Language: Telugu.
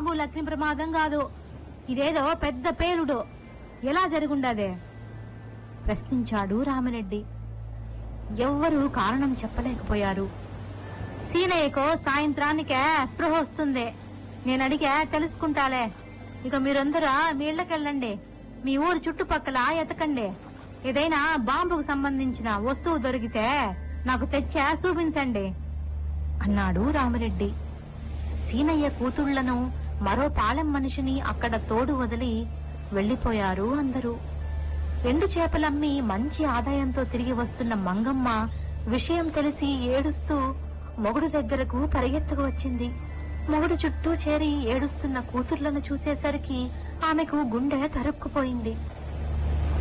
మామూలు అగ్ని ప్రమాదం కాదు ఇదేదో పెద్ద పేలుడు ఎలా జరుగుండదే ప్రశ్నించాడు రామిరెడ్డి ఎవ్వరూ కారణం చెప్పలేకపోయారు సీనయ్యకో సాయంత్రానికే స్పృహ వస్తుంది నేను అడిగా తెలుసుకుంటాలే ఇక మీరందరూ మీ ఇళ్ళకెళ్ళండి మీ ఊరు చుట్టుపక్కల ఎతకండి ఏదైనా బాంబుకు సంబంధించిన వస్తువు దొరికితే నాకు తెచ్చా చూపించండి అన్నాడు రామిరెడ్డి సీనయ్య కూతుళ్లను మరో పాలెం మనిషిని అక్కడ తోడు వదిలి వెళ్లిపోయారు అందరూ ఎండు చేపలమ్మి మంచి ఆదాయంతో తిరిగి వస్తున్న మంగమ్మ విషయం తెలిసి ఏడుస్తూ మొగుడు దగ్గరకు పరిగెత్తుకు వచ్చింది మొగుడు చుట్టూ చేరి ఏడుస్తున్న కూతుర్లను చూసేసరికి ఆమెకు గుండె తరుక్కుపోయింది